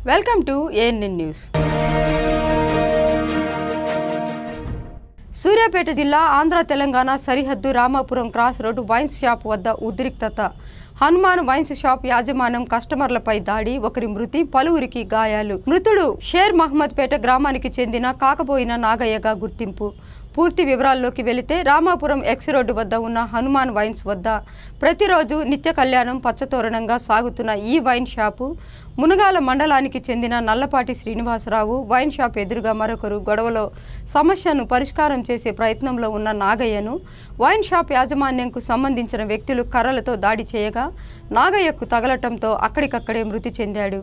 Welcome to ANN news Suryapet జిల్లా ఆంధ్ర తెలంగాణ సరిహద్దు Ramapuram cross road wines shop వద్ద ఉద్రిక్తత హనుమాన్ వైన్స్ షాప్ యాజమాన్యం కస్టమర్లపై దాడి ఒకరి మృతి పలువురికి గాయాలు మృతుడు షేర్ మహమ్మద్ పేట గ్రామానికి చెందిన కాకబోయిన నాగయ్యగా గుర్తింపు పూర్తి వివరాల్లోకి వెళితే రామాపురం ఎక్స్ రోడ్డు వద్ద ఉన్న హనుమాన్ వైన్స్ వద్ద ప్రతిరోజు నిత్య కళ్యాణం పచ్చతోరణంగా సాగుతున్న ఈ వైన్ షాపు మునగాల మండలానికి చెందిన నల్లపాటి శ్రీనివాసరావు వైన్ షాప్ ఎదురుగా మరొకరు గొడవలో సమస్యను పరిష్కారం చేసే ప్రయత్నంలో ఉన్న నాగయ్యను వైన్ షాప్ యాజమాన్యంకు సంబంధించిన వ్యక్తులు కర్రలతో దాడి చేయగా నాగయ్యకు తగలటంతో అక్కడికక్కడే మృతి చెందాడు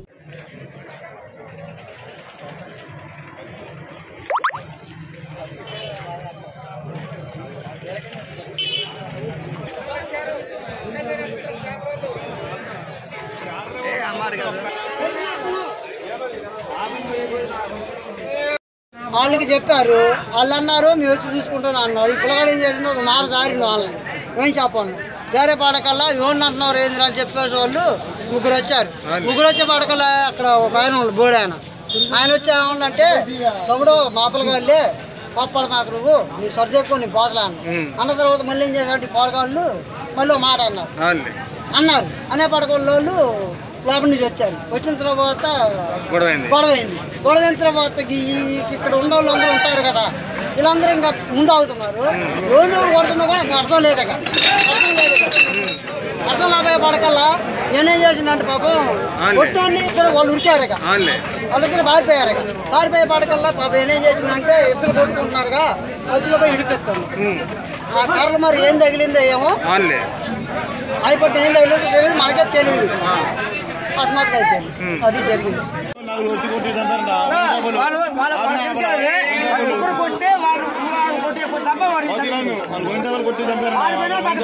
వాళ్ళకి చెప్పారు వాళ్ళు అన్నారు మేము వచ్చి చూసుకుంటాను అన్నారు ఈ పిల్లగాడు ఏం చేసిన ఒక మాట జారిండు వాళ్ళని ఏం చెప్పాను జారే పాడకల్లా ఎవరిని అంటున్నారు ఏంది అని చెప్పేసి వాళ్ళు ముగ్గురు వచ్చారు ముగ్గురు వచ్చే పాడకల్లా అక్కడ ఒక ఆయన ఉన్నాడు బోడి ఆయన ఆయన వచ్చి ఏమన్నంటే తమ్ముడు మా పిల్లగాళ్ళే పాపడ మాకు నువ్వు నీ సరి చెప్పు నీ బాధలా అన్న అన్న తర్వాత మళ్ళీ ఏం చేశాడు పోరగాళ్ళు మళ్ళీ ఒక మాట అన్నారు అన్నారు అనే పడకోళ్ళు వాళ్ళు లోపల నుంచి వచ్చారు వచ్చిన తర్వాత గొడవైంది గొడవైంది గొడవైన తర్వాత ఈ- ఇక్కడ ఉన్న వాళ్ళు అందరూ ఉంటారు కదా వీళ్ళందరూ ఇంకా ముందు అవుతున్నారు రోజు కొడుతున్నా కూడా ఇంకా అర్థం లేదు ఇక. అర్థం లేదు ఇక. అర్థం లేకపోయే పడకల్లా నేనేం చేసిందంటే పాపం అవునులే. కొట్టాన్ని ఇద్దరు వాళ్ళు ఉరికారు ఇక అవునులే వాళ్ళిద్దరు పారిపోయారు ఇక పారిపోయే పడకల్లా పాపం ఏం చేసిందంటే ఇద్దరు కొట్టుకుంటున్నారుగా మధ్యలో పోయి ఇడిపిస్తాను ఆ కర్రలు మరి ఏం తగిలిందో ఏమో అవునులే అయిపోతే ఏం తగిలిందో తెలియదు మనకే తెలియదు అస్మాత్ అయిపోయింది అది జరిగింది నలుగురు వచ్చి కొట్టి చంపారు నా ఆవులు. ఆవులు ఆవులు. వదిలాను. వాళ్ళు గోవింద వాళ్ళు కొట్టి చంపారు నా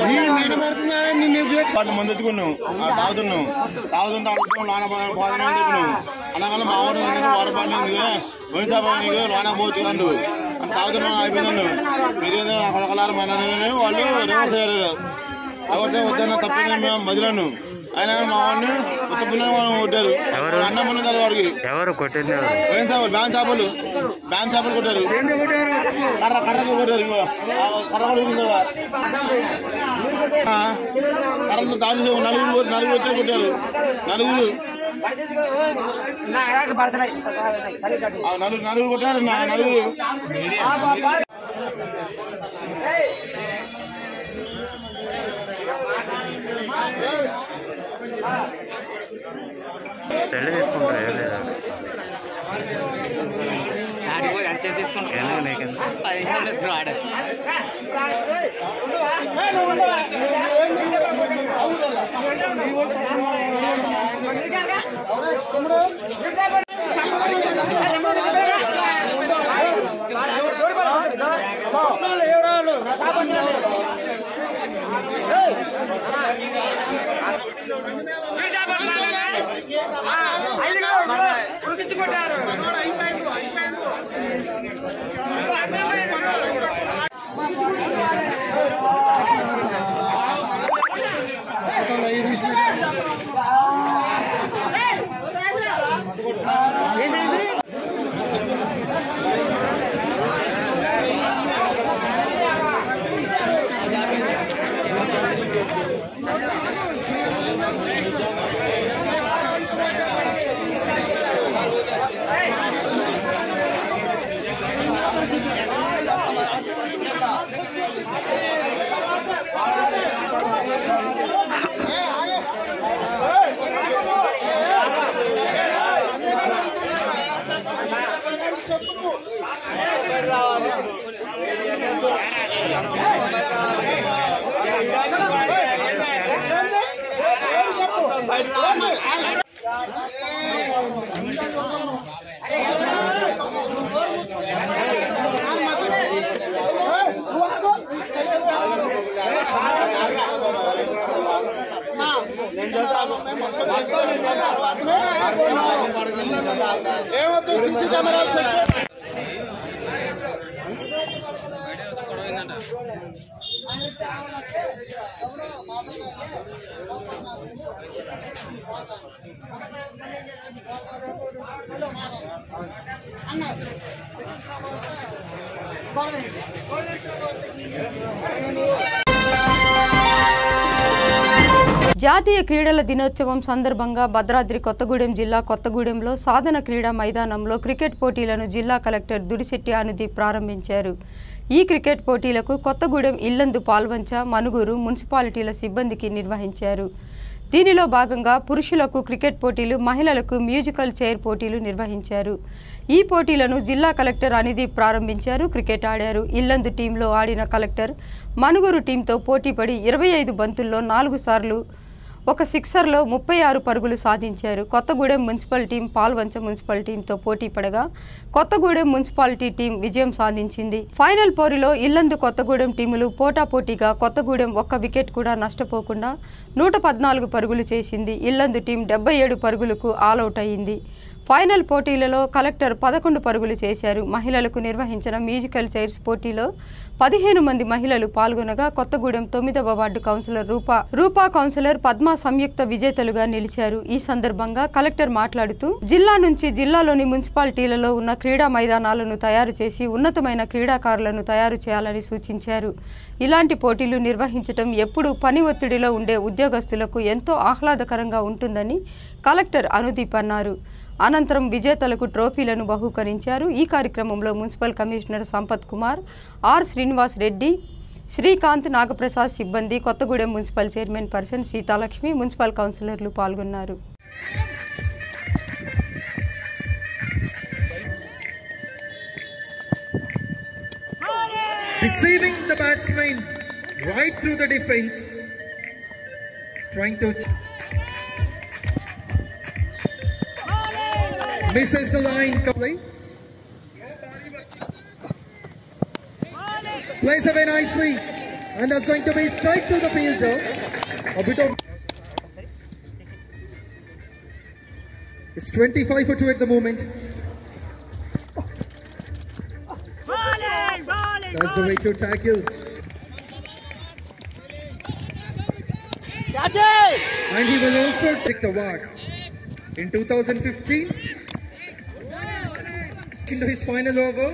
వాళ్ళు మంది ఎత్తుకున్నావు తాగుతున్నావు తాగుతుంటే అడుగుతున్నావు లోన పోదని చెప్పినావు అనగానే మా వాడు ఏంటంటే వాడు పని గోవింద నీకు లోన పోవచ్చు అండు అని తాగుతున్నావు అయిపోయిందండు మీరేందో అక్కడ మన వాళ్ళు రివర్స్ అయ్యారు రివర్స్ వద్దన్న తప్పింది మేము మదిలాను ఆయన మా వాడిని కొత్త పిల్లలు కొట్టారు అన్నం ఉన్నది వాడికి ఎవరు కొట్టింది ఎవరు ఏం చేపలు బ్యాన్ చేపలు బ్యాన్ చేపలు కొట్టారు కర్ర కర్రతో కొట్టారు ఇంకో ఆ కర్ర కూడా ఉంది కదా. ఆ, కర్రతో దాడి చేయ- నలుగురు నలుగురు వచ్చి కొట్టారు నలుగురు ఆ, నలుగురు నలుగురు కొట్టారు నా నలుగురు పెళ్లి తీసుకుంటారు ఏం లేదా ఎందుకు నీకెందుకు జాతీయ క్రీడల దినోత్సవం సందర్భంగా భద్రాద్రి కొత్తగూడెం జిల్లా కొత్తగూడెంలో సాధన క్రీడా మైదానంలో క్రికెట్ పోటీలను జిల్లా కలెక్టర్ దురిశెట్టి అనుదీప్ ప్రారంభించారు ఈ క్రికెట్ పోటీలకు కొత్తగూడెం ఇల్లందు పాల్వంచ మనుగురు మున్సిపాలిటీల సిబ్బందికి నిర్వహించారు దీనిలో భాగంగా పురుషులకు క్రికెట్ పోటీలు మహిళలకు మ్యూజికల్ చైర్ పోటీలు నిర్వహించారు ఈ పోటీలను జిల్లా కలెక్టర్ అనిదీప్ ప్రారంభించారు క్రికెట్ ఆడారు ఇల్లందు టీంలో ఆడిన కలెక్టర్ మనుగురు టీంతో పోటీపడి ఇరవై ఐదు బంతుల్లో నాలుగు సార్లు ఒక సిక్సర్లో ముప్పై ఆరు పరుగులు సాధించారు Kothagudem municipal team Palvancha municipal టీంతో పోటీ పడగా కొత్తగూడెం మున్సిపాలిటీ టీం విజయం సాధించింది ఫైనల్ పోరులో ఇల్లందు కొత్తగూడెం టీములు పోటాపోటీగా కొత్తగూడెం ఒక్క వికెట్ కూడా నష్టపోకుండా నూట పద్నాలుగు పరుగులు చేసింది ఇల్లందు టీం డెబ్బై ఏడు పరుగులకు ఆలౌట్ అయింది ఫైనల్ పోటీలలో కలెక్టర్ పదకొండు పరుగులు చేశారు మహిళలకు నిర్వహించిన మ్యూజికల్ చైర్స్ పోటీలో పదిహేను మంది మహిళలు పాల్గొనగా కొత్తగూడెం తొమ్మిదవ ward councillor Rupa Rupa councillor Padma సంయుక్త విజేతలుగా నిలిచారు ఈ సందర్భంగా కలెక్టర్ మాట్లాడుతూ జిల్లా నుంచి జిల్లాలోని మున్సిపాలిటీలలో ఉన్న క్రీడా మైదానాలను తయారు చేసి ఉన్నతమైన క్రీడాకారులను తయారు చేయాలని సూచించారు ఇలాంటి పోటీలు నిర్వహించడం ఎప్పుడూ పని ఒత్తిడిలో ఉండే ఉద్యోగస్తులకు ఎంతో ఆహ్లాదకరంగా ఉంటుందని కలెక్టర్ అనుదీప్ అన్నారు అనంతరం విజేతలకు ట్రోఫీలను బహూకరించారు ఈ కార్యక్రమంలో municipal commissioner Sampath Kumar R Srinivas Reddy Srikanth Nagaprasad సిబ్బంది Kothagudem municipal chairman person Seethalakshmi municipal కౌన్సిలర్లు పాల్గొన్నారు Receiving the batsman right through the defense, trying to misses the line completely. Plays away nicely, and that's going to be straight to the fielder. A bit of it's 25 for 2 at the moment. That's the way to tackle. And he will also take the award in 2015 into his final over.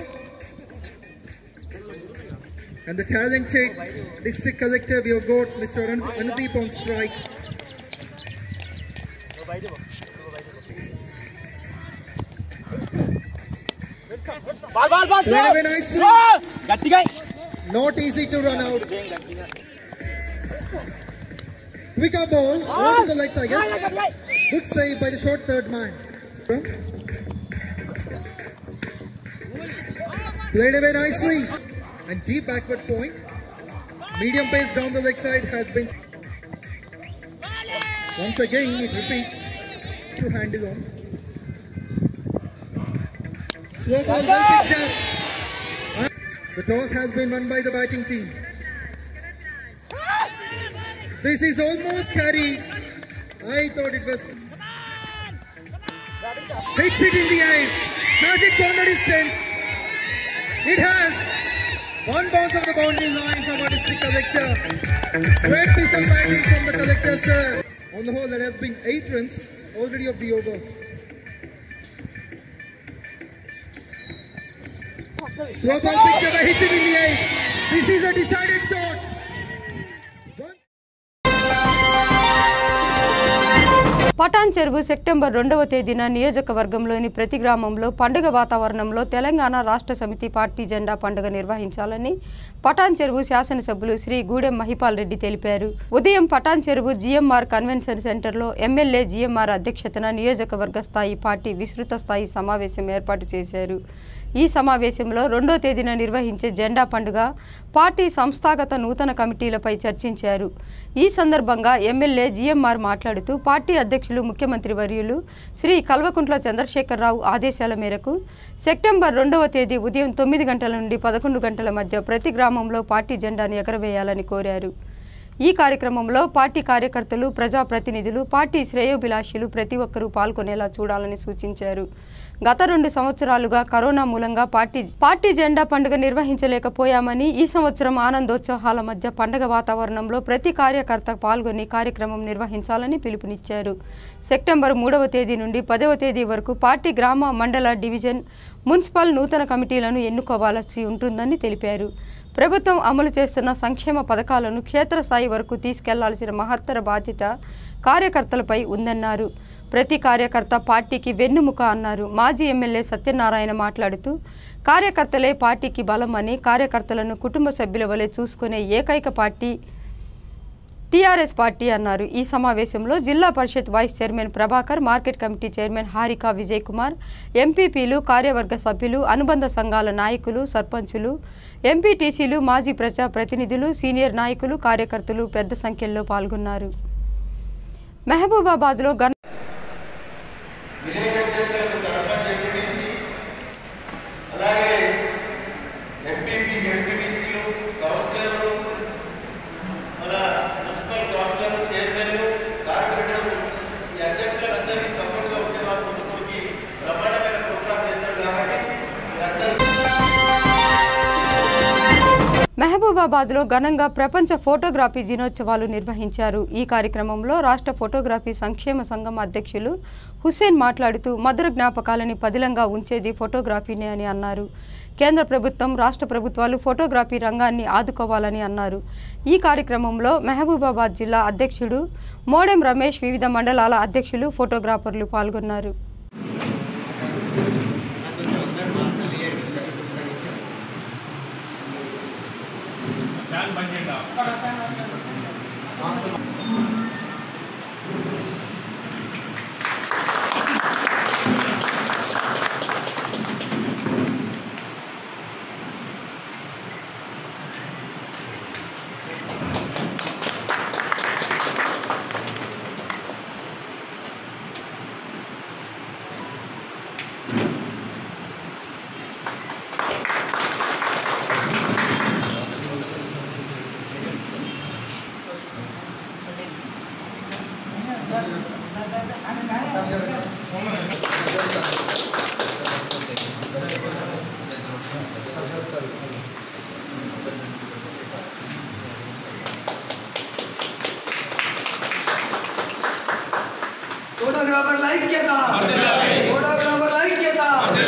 And the talented district collector, we have got Mr. An- Anudeep on strike. Played away nicely. Not easy to run out. Quick up ball, over to the legs, I guess. Good save by the short third man. Played away nicely. And deep backward point. Medium pace down the leg side has been. Once again, it repeats. Two hand is on. Slow ball well picked up. And The toss has been won by the batting team. This is almost carried. I thought it was. Hits it in the air. Has it gone the distance? It has. One bounce of the boundary line from our district collector. Great piece of batting from the collector, sir. On the whole, there has been eight runs already of the over. Slow ball picked up, hits it in the air. This is a decided shot. One Patan చెరువు September రెండవ తేదీన నియోజకవర్గంలోని ప్రతి గ్రామంలో పండుగ వాతావరణంలో తెలంగాణ రాష్ట్ర సమితి పార్టీ జెండా పండుగ నిర్వహించాలని పటాన్ చెరువు శాసనసభ్యులు శ్రీ గూడెం మహిపాల్ రెడ్డి తెలిపారు ఉదయం పటాన్ చెరువు జిఎంఆర్ కన్వెన్షన్ సెంటర్లో ఎమ్మెల్యే జిఎంఆర్ అధ్యక్షతన నియోజకవర్గ స్థాయి పార్టీ విస్తృత స్థాయి సమావేశం ఏర్పాటు చేశారు ఈ సమావేశంలో రెండో తేదీన నిర్వహించే జెండా పండుగ పార్టీ సంస్థాగత నూతన కమిటీలపై చర్చించారు ఈ సందర్భంగా ఎమ్మెల్యే జిఎంఆర్ మాట్లాడుతూ పార్టీ అధ్యక్షులు ముఖ్యమంత్రి వర్యులు శ్రీ కల్వకుంట్ల చంద్రశేఖరరావు ఆదేశాల మేరకు సెప్టెంబర్ రెండవ తేదీ ఉదయం తొమ్మిది గంటల నుండి పదకొండు గంటల మధ్య ప్రతి గ్రామంలో పార్టీ జెండాను ఎగరవేయాలని కోరారు ఈ కార్యక్రమంలో పార్టీ కార్యకర్తలు ప్రజాప్రతినిధులు పార్టీ శ్రేయోభిలాషులు ప్రతి ఒక్కరూ పాల్గొనేలా చూడాలని సూచించారు గత రెండు సంవత్సరాలుగా కరోనా మూలంగా పార్టీ పార్టీ జెండా పండుగ నిర్వహించలేకపోయామని ఈ సంవత్సరం ఆనందోత్సాహాల మధ్య పండగ వాతావరణంలో ప్రతి కార్యకర్త పాల్గొని కార్యక్రమం నిర్వహించాలని పిలుపునిచ్చారు సెప్టెంబర్ మూడవ తేదీ నుండి పదవ తేదీ వరకు పార్టీ గ్రామ మండల డివిజన్ మున్సిపల్ నూతన కమిటీలను ఎన్నుకోవాల్సి ఉంటుందని తెలిపారు ప్రభుత్వం అమలు చేస్తున్న సంక్షేమ పథకాలను క్షేత్రస్థాయి వరకు తీసుకెళ్లాల్సిన మహత్తర బాధ్యత కార్యకర్తలపై ఉందన్నారు ప్రతి కార్యకర్త పార్టీకి వెన్నుముక అన్నారు మాజీ ఎమ్మెల్యే సత్యనారాయణ మాట్లాడుతూ కార్యకర్తలే పార్టీకి బలం అని కార్యకర్తలను కుటుంబ సభ్యుల వలె చూసుకునే ఏకైక పార్టీ టీఆర్ఎస్ పార్టీ అన్నారు ఈ సమావేశంలో zilla parishad vice chairman Prabhakar market committee chairman Harika Vijay Kumar ఎంపీపీలు కార్యవర్గ సభ్యులు అనుబంధ సంఘాల నాయకులు సర్పంచులు ఎంపీటీసీలు మాజీ ప్రజా ప్రతినిధులు సీనియర్ నాయకులు కార్యకర్తలు పెద్ద సంఖ్యలో పాల్గొన్నారు మహబూబాబాద్లో గన్ మహబూబాబాద్లో ఘనంగా ప్రపంచ ఫోటోగ్రఫీ దినోత్సవాలు నిర్వహించారు ఈ కార్యక్రమంలో రాష్ట్ర ఫోటోగ్రఫీ సంక్షేమ సంఘం అధ్యక్షులు హుస్సేన్ మాట్లాడుతూ మధుర జ్ఞాపకాలని పదిలంగా ఉంచేది ఫోటోగ్రఫీనే అని అన్నారు కేంద్ర ప్రభుత్వం రాష్ట్ర ప్రభుత్వాలు ఫోటోగ్రఫీ రంగాన్ని ఆదుకోవాలని అన్నారు ఈ కార్యక్రమంలో మహబూబాబాద్ జిల్లా అధ్యక్షుడు మోడెం రమేష్ వివిధ మండలాల అధ్యక్షులు ఫోటోగ్రాఫర్లు పాల్గొన్నారు ఫోటోగ్రాఫర్ ఐక్యత ఫోటోగ్రాఫర్ ఐక్యత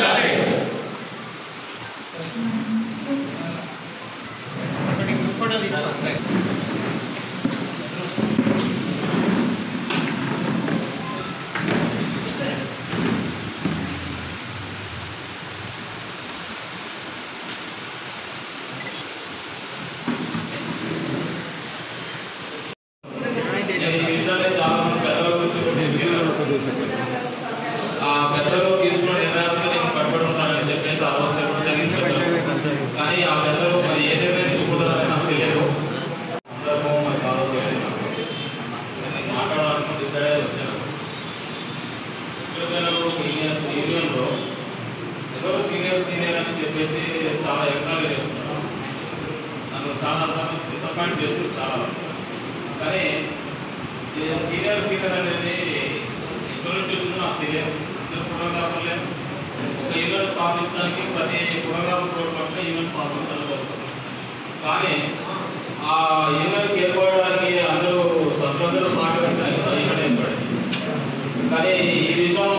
ఈ విషయాలే చాలా మంది పెద్దల గురించి కూడా తీసుకెళ్ళారు. ఆ పెద్దలు తీసుకున్న నిర్ణయాలకు నేను కట్టుబడి ఉంటానని చెప్పేసి ఆ రోజు చెప్పడం జరిగింది పెద్దలు. కానీ ఆ పెద్దలు మరి ఏ నిర్ణయం తీసుకుంటారని నాకు తెలియదు సందర్భం మరి కాదో తెలియదు నాకు. నేను మాట్లాడాలనుకుని ఇక్కడే వచ్చాను ఎక్కడికైనా ఒక యూనియన్ యూనియన్లో ఎవరు సీనియర్ సీనియర్ అని చెప్పేసి చాలా ఎకరాలు చేస్తున్నారు నన్ను చాలా డిసప్పాయింట్ చేస్తుంది చాలా కానీ ఈ సీనియర్ సీనియర్ అనేది ఎక్కడి నుంచి వచ్చిందో నాకు తెలియదు ఇద్దరు ఫోటోగ్రాఫర్లే ఒక యూనిట్ స్థాపించడానికి ప్రతి ఫోటోగ్రాఫర్ తోడ్పడితే యూనిట్ స్థాపించాలి కానీ ఆ యూనిట్ ఏర్పడడానికి అందరూ సభ్యులందరూ మాట్లాడుతున్నారు కదా యూనిట్ ఏర్పడింది కానీ ఈ విషయం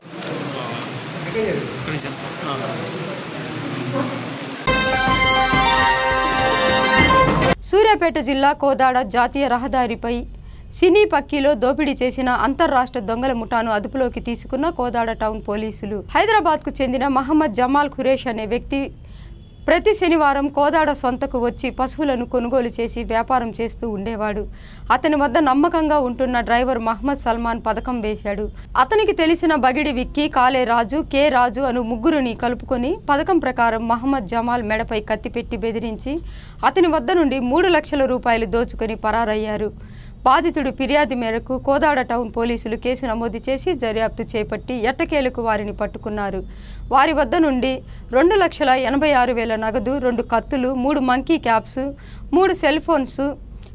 సూర్యాపేట జిల్లా కోదాడ జాతీయ రహదారిపై సినీ పక్కీలో దోపిడీ చేసిన అంతర్రాష్ట్ర దొంగల ముఠాను అదుపులోకి తీసుకున్న కోదాడ టౌన్ పోలీసులు హైదరాబాద్కు చెందిన మహమ్మద్ జమాల్ ఖురేష్ అనే వ్యక్తి ప్రతి శనివారం కోదాడ సొంతకు వచ్చి పశువులను కొనుగోలు చేసి వ్యాపారం చేస్తూ ఉండేవాడు అతని వద్ద నమ్మకంగా ఉంటున్న డ్రైవర్ మహమ్మద్ సల్మాన్ పథకం వేశాడు అతనికి తెలిసిన బగిడి విక్కి కాలే రాజు కె రాజు అను ముగ్గురుని కలుపుకొని పథకం ప్రకారం మహమ్మద్ జమాల్ మెడపై కత్తిపెట్టి బెదిరించి అతని వద్ద నుండి మూడు లక్షల రూపాయలు దోచుకొని పరారయ్యారు బాధితుడు ఫిర్యాదు మేరకు కోదాడ టౌన్ పోలీసులు కేసు నమోదు చేసి దర్యాప్తు చేపట్టి ఎట్టకేలకు వారిని పట్టుకున్నారు వారి వద్ద నుండి రెండు లక్షల ఎనభై ఆరు వేల నగదు రెండు కత్తులు మూడు మంకీ క్యాప్స్ మూడు సెల్ ఫోన్స్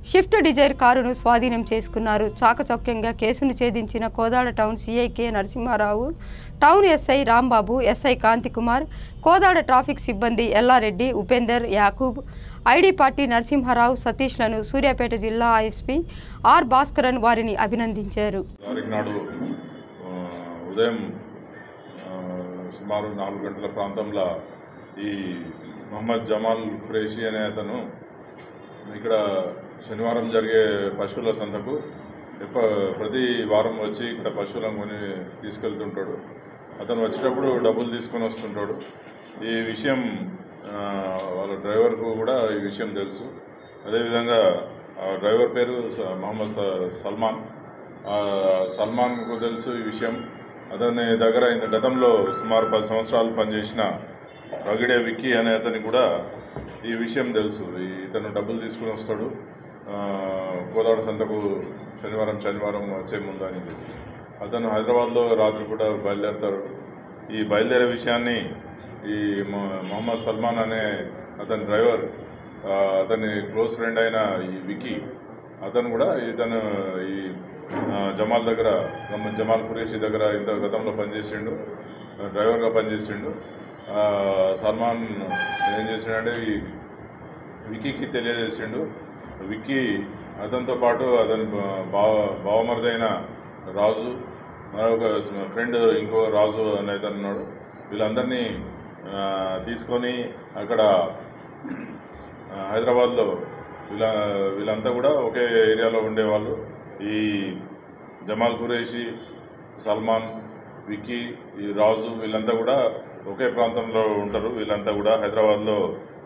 షిఫ్ట్ డిజైర్ కారును స్వాధీనం చేసుకున్నారు చాకచక్యంగా కేసును ఛేదించిన Kodad town CI K Narasimharao town SI Rambabu SI Kanthikumar Kodad traffic సిబ్బంది ఎల్లారెడ్డి ఉపేందర్ యాకూబ్ ఐడి పార్టీ నరసింహారావు సతీష్లను సూర్యాపేట జిల్లా ఎస్పీ ఆర్ భాస్కరన్ వారిని అభినందించారు తారీఖు నాడు ఆ, ఉదయం ఆ, సుమారు నాలుగు గంటల ప్రాంతంలో ఈ మొహమ్మద్ జమాల్ ఖురేషి అనే అతను ఇక్కడ శనివారం జరిగే పశువుల సంతకు ఎప్ప ప్రతి వారం వచ్చి ఇక్కడ పశువులను కొని తీసుకెళ్తుంటాడు అతను వచ్చేటప్పుడు డబ్బులు తీసుకొని వస్తుంటాడు ఈ విషయం ఆ, వాళ్ళ డ్రైవర్కు కూడా ఈ విషయం తెలుసు అదేవిధంగా ఆ డ్రైవర్ పేరు స- మహమ్మద్ స- సల్మాన్ ఆ, సల్మాన్కు తెలుసు ఈ విషయం అతని దగ్గర ఇంత గతంలో సుమారు పది సంవత్సరాలు పనిచేసిన రగిడే విక్కీ అనే అతనికి కూడా ఈ విషయం తెలుసు ఈ ఇతను డబ్బులు తీసుకుని వస్తాడు ఆ, కోదాడ సంతకు శనివారం శనివారం వచ్చే ముందు అని చెప్పి అతను హైదరాబాద్లో రాత్రి కూడా బయలుదేరుతారు ఈ బయలుదేరే విషయాన్ని ఈ మొ- మొహమ్మద్ సల్మాన్ అనే అతని డ్రైవర్ ఆ, అతని క్లోజ్ ఫ్రెండ్ అయిన ఈ వికీ అతను కూడా ఇతను ఈ ఆ, జమాల్ దగ్గర గమ్మ- జమాల్ ఖురేషి దగ్గర ఇంత గతంలో పనిచేసిండు ఆ, డ్రైవర్గా పనిచేసిండు ఆ, సల్మాన్ ఏం చేసిండంటే ఈ విక్కీకి తెలియజేసిండు విక్కీ అతనితో పాటు అతని బా- బావ బావమరిదైన రాజు మరొక ఫ్రెండ్ ఇంకో రాజు అనే అతను ఉన్నాడు వీళ్ళందరినీ ఆ, తీసుకొని అక్కడ ఆ, హైదరాబాద్లో వీళ్ళ వీళ్ళంతా కూడా ఒకే ఏరియాలో ఉండేవాళ్ళు ఈ జమాల్ ఖురేషి సల్మాన్ విక్కీ ఈ రాజు వీళ్ళంతా కూడా ఒకే ప్రాంతంలో ఉంటారు వీళ్ళంతా కూడా హైదరాబాద్లో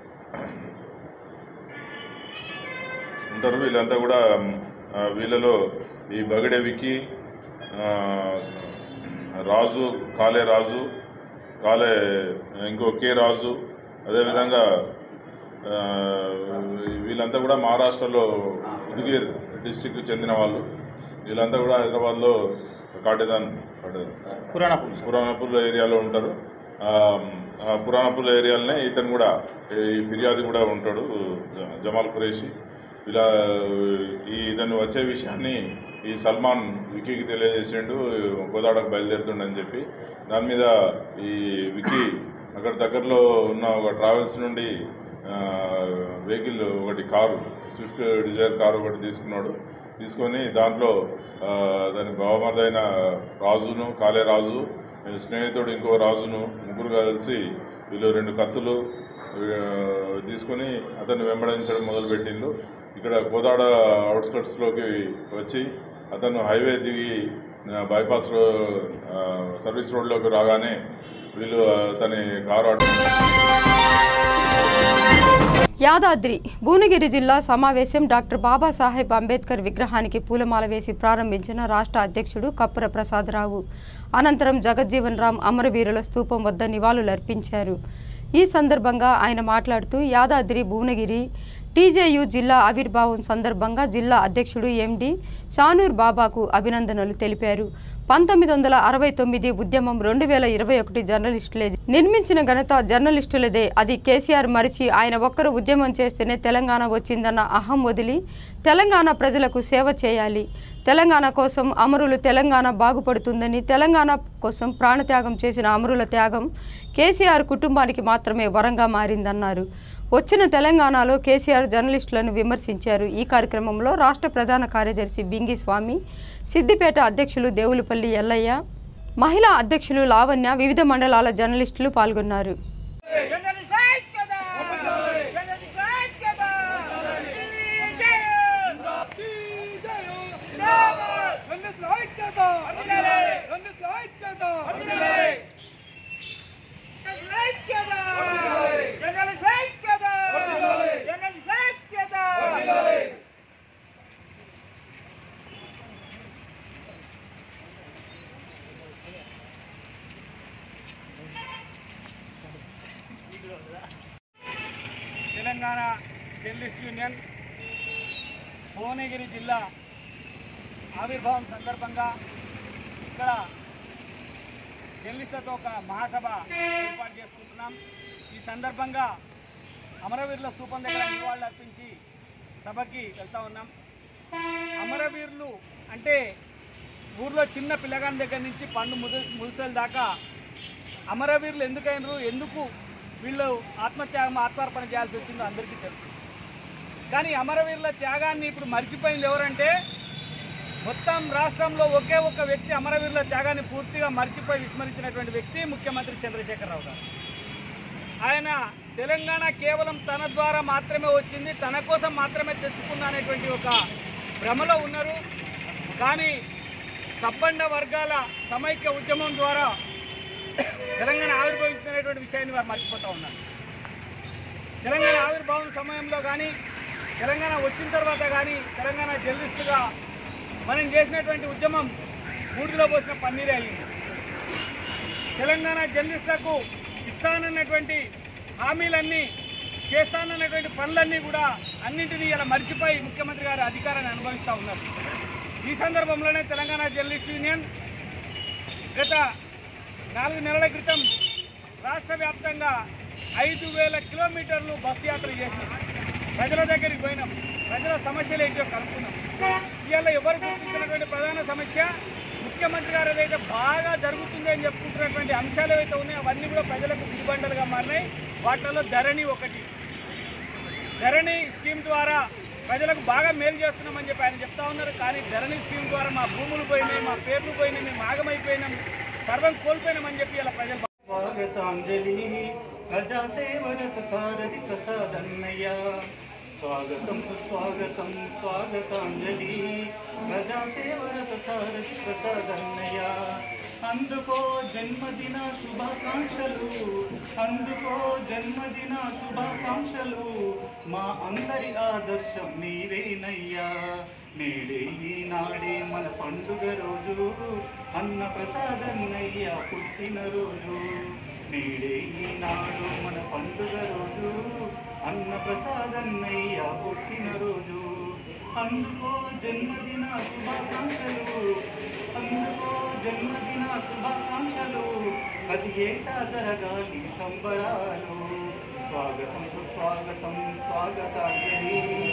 ఉంటారు వీళ్ళంతా కూడా ఆ, వీళ్ళలో ఈ బగడే విక్కీ ఆ, రాజు కాలే రాజు కాలే ఇంకో కే రాజు అదేవిధంగా ఆ, వీళ్ళంతా కూడా మహారాష్ట్రలో ఉదగిర్ డిస్టిక్ చెందిన వాళ్ళు వీళ్ళంతా కూడా హైదరాబాద్లో కాటేదాన్ కాటేదాన్ పురాణపూర్ పురాణపూర్ ఏరియాలో ఉంటారు ఆ, ఆ పురాణపూర్ ఏరియాలోనే ఇతను కూడా ఈ ఫిర్యాదు కూడా ఉంటాడు జ- జమాల్ ఖురేషి ఇలా ఈ ఇతను వచ్చే విషయాన్ని ఈ సల్మాన్ వికీకి తెలియజేసిండు గోదావరికి బయలుదేరుతుండని చెప్పి దాని మీద ఈ వికీ అక్కడ దగ్గరలో ఉన్న ఒక ట్రావెల్స్ నుండి వెహికల్ ఒకటి కారు స్విఫ్ట్ డిజైర్ కారు ఒకటి తీసుకున్నాడు తీసుకొని దాంట్లో ఆ, దాని బావమరుదైన రాజును కాలే రాజు స్నేహితుడు ఇంకో రాజును ముగ్గురు కలిసి వీళ్ళు రెండు కత్తులు ఆ, తీసుకొని అతన్ని వెంబడించడం మొదలుపెట్టిండు ఇక్కడ కోదాడ అవుట్స్కట్స్లోకి వచ్చి అతను హైవే దిగి ఆ, బైపాస్ రో ఆ, సర్వీస్ రోడ్లోకి రాగానే వీళ్ళు అతని కారు అడ్డు యాదాద్రి భువనగిరి జిల్లా సమావేశం డాక్టర్ బాబాసాహెబ్ అంబేద్కర్ విగ్రహానికి పూలమాల వేసి ప్రారంభించిన రాష్ట్ర అధ్యక్షుడు కప్పుర ప్రసాదరావు అనంతరం జగజ్జీవన్ రామ్ అమరవీరుల స్తూపం వద్ద నివాళులర్పించారు ఈ సందర్భంగా ఆయన మాట్లాడుతూ యాదాద్రి భువనగిరి టీజేయు జిల్లా ఆవిర్భావం సందర్భంగా జిల్లా అధ్యక్షుడు ఎండి షానూర్ బాబాకు అభినందనలు తెలిపారు పంతొమ్మిది వందల అరవై తొమ్మిది ఉద్యమం రెండు వేల ఇరవై ఒకటి జర్నలిస్టులే నిర్మించిన ఘనత జర్నలిస్టులదే అది కేసీఆర్ మరిచి ఆయన ఒక్కరు ఉద్యమం చేస్తేనే తెలంగాణ వచ్చిందన్న అహం వదిలి తెలంగాణ ప్రజలకు సేవ చేయాలి తెలంగాణ కోసం అమరులు తెలంగాణ బాగుపడుతుందని తెలంగాణ కోసం ప్రాణత్యాగం చేసిన అమరుల త్యాగం కేసీఆర్ కుటుంబానికి మాత్రమే వరంగా మారిందన్నారు వచ్చిన తెలంగాణలో కేసీఆర్ జర్నలిస్టులను విమర్శించారు ఈ కార్యక్రమంలో రాష్ట్ర ప్రధాన కార్యదర్శి బింగి స్వామి సిద్దిపేట అధ్యక్షులు దేవులపల్లి ఎల్లయ్య మహిళా అధ్యక్షులు లావణ్య వివిధ మండలాల జర్నలిస్టులు పాల్గొన్నారు తెలంగాణ జర్నలిస్ట్ యూనియన్ భువనగిరి జిల్లా ఆవిర్భావం సందర్భంగా ఇక్కడ జర్నలిస్టులతో ఒక మహాసభ ఏర్పాటు చేసుకుంటున్నాం ఈ సందర్భంగా అమరవీరుల స్థూపం దగ్గర నివాళులు అర్పించి సభకి వెళ్తా ఉన్నాం అమరవీరులు అంటే ఊర్లో చిన్న పిల్లగాని దగ్గర నుంచి పండు ముదు ముదుసల దాకా అమరవీరులు ఎందుకైనరు ఎందుకు వీళ్ళు ఆత్మత్యాగం ఆత్మార్పణ చేయాల్సి వచ్చిందో అందరికీ తెలుసు కానీ అమరవీరుల త్యాగాన్ని ఇప్పుడు మర్చిపోయింది ఎవరంటే మొత్తం రాష్ట్రంలో ఒకే ఒక్క వ్యక్తి అమరవీరుల త్యాగాన్ని పూర్తిగా మర్చిపోయి విస్మరించినటువంటి వ్యక్తి ముఖ్యమంత్రి చంద్రశేఖరరావు గారు ఆయన తెలంగాణ కేవలం తన ద్వారా మాత్రమే వచ్చింది తన కోసం మాత్రమే తెచ్చుకున్న అనేటువంటి ఒక భ్రమలో ఉన్నారు కానీ సబ్బండ వర్గాల సమైక్య ఉద్యమం ద్వారా తెలంగాణ ఆవిర్భవించినటువంటి విషయాన్ని వారు మర్చిపోతూ ఉన్నారు తెలంగాణ ఆవిర్భావం సమయంలో కానీ తెలంగాణ వచ్చిన తర్వాత కానీ తెలంగాణ జర్నలిస్టుగా మనం చేసినటువంటి ఉద్యమం బూడిదలో పోసిన పన్నీరే అయింది తెలంగాణ జర్నలిస్టులకు ఇస్తానన్నటువంటి హామీలన్నీ చేస్తానన్నటువంటి పనులన్నీ కూడా అన్నింటినీ ఇలా మర్చిపోయి ముఖ్యమంత్రి గారు అధికారాన్ని అనుభవిస్తూ ఉన్నారు ఈ సందర్భంలోనే తెలంగాణ జర్నలిస్ట్ యూనియన్ గత నాలుగు నెలల క్రితం రాష్ట్ర వ్యాప్తంగా ఐదు వేల కిలోమీటర్లు బస్సు యాత్ర చేసినాం ప్రజల దగ్గరికి పోయినాం ప్రజల సమస్యలు ఏంటో కనుక్కున్నాం ఇవాళ ఎవరు గుర్తించినటువంటి ప్రధాన సమస్య ముఖ్యమంత్రి గారు ఏదైతే బాగా జరుగుతుంది అని చెప్పుకుంటున్నటువంటి అంశాలు ఏవైతే ఉన్నాయో అవన్నీ కూడా ప్రజలకు గుడిబండలుగా మారినాయి వాటిలో ధరణి ఒకటి ధరణి స్కీమ్ ద్వారా ప్రజలకు బాగా మేలు చేస్తున్నామని చెప్పి ఆయన చెప్తా ఉన్నారు కానీ ధరణి స్కీమ్ ద్వారా మా భూములు పోయినాయి మా పేర్లు పోయినాయి మేము ఆగమైపోయినాం సర్వం కోల్పోయినామని చెప్పి ఇలా ప్రజలు స్వాగతాంజలి ప్రజాసేవరత సారథి ప్రసాదన్నయ్య స్వాగతం సుస్వాగతం స్వాగతాంజలి ప్రజాసేవరత సారథి ప్రసాదన్నయ్య అందుకో జన్మదిన శుభాకాంక్షలు అందుకో జన్మదిన శుభాకాంక్షలు మా అందరి ఆదర్శం నీవేనయ్యా నేడే ఈనాడే మన పండుగ రోజు అన్న ప్రసాదన్నయ్య పుట్టినరోజు నేడే ఈనాడు మన పండుగ రోజు అన్న ప్రసాదన్నయ్య పుట్టినరోజు అందుకో జన్మదిన శుభాకాంక్షలు అందుకో జన్మదిన శుభాకాంక్షలు అది ఏటా జరగాలి సంబరాలు స్వాగతం సుస్వాగతం స్వాగతాంజలి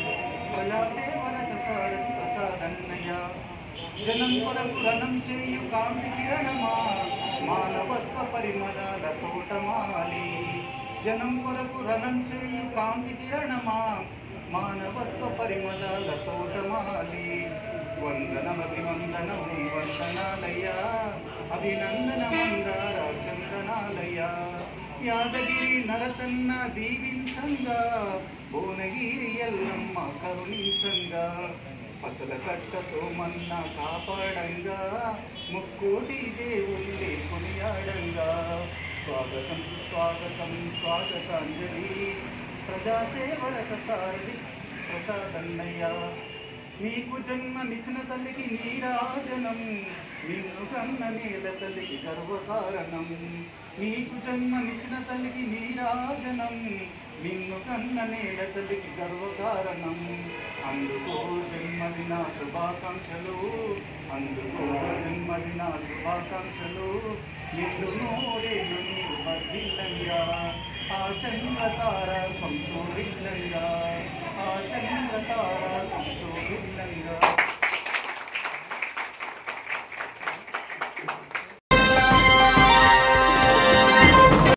కళాసేవనక సారథి ప్రసాదన్నయ్య జనం కొరకు రణం చేయు కాంతి కిరణమా మానవత్వ పరిమళాల తోటమాలి జనం కొరకు రణం చేయు కాంతి కిరణమా మానవత్వ పరిమళాల తోటమాలి వందనమభివందనం వందనాలయ్యా అభినందన మందార చందనాలయ్యా యాదగిరి నరసన్న దీవించంగా భువనగిరి ఎల్లమ్మ కరుణించంగా పచ్చల కట్ట సోమన్న కాపాడంగా ముక్కోటి దేవుళ్ళే కొనియాడంగా స్వాగతం సుస్వాగతం స్వాగతాంజలి ప్రజాసేవరక సారథి ప్రసాదన్నయ్య నీకు జన్మనిచ్చిన తల్లికి నీరాజనం నిన్ను కన్న నేల తల్లికి గర్వకారణం నీకు జన్మనిచ్చిన తల్లికి నీరాజనం నిన్ను కన్న నేల తల్లికి గర్వకారణం అందుకో జన్మదిన శుభాకాంక్షలు అందుకో జన్మదిన శుభాకాంక్షలు నిన్ను నోరేను నీవు వర్ధిల్లంగా ఆ చంద్రతార సంసోరిల్లంగా ఆ చంద్రతార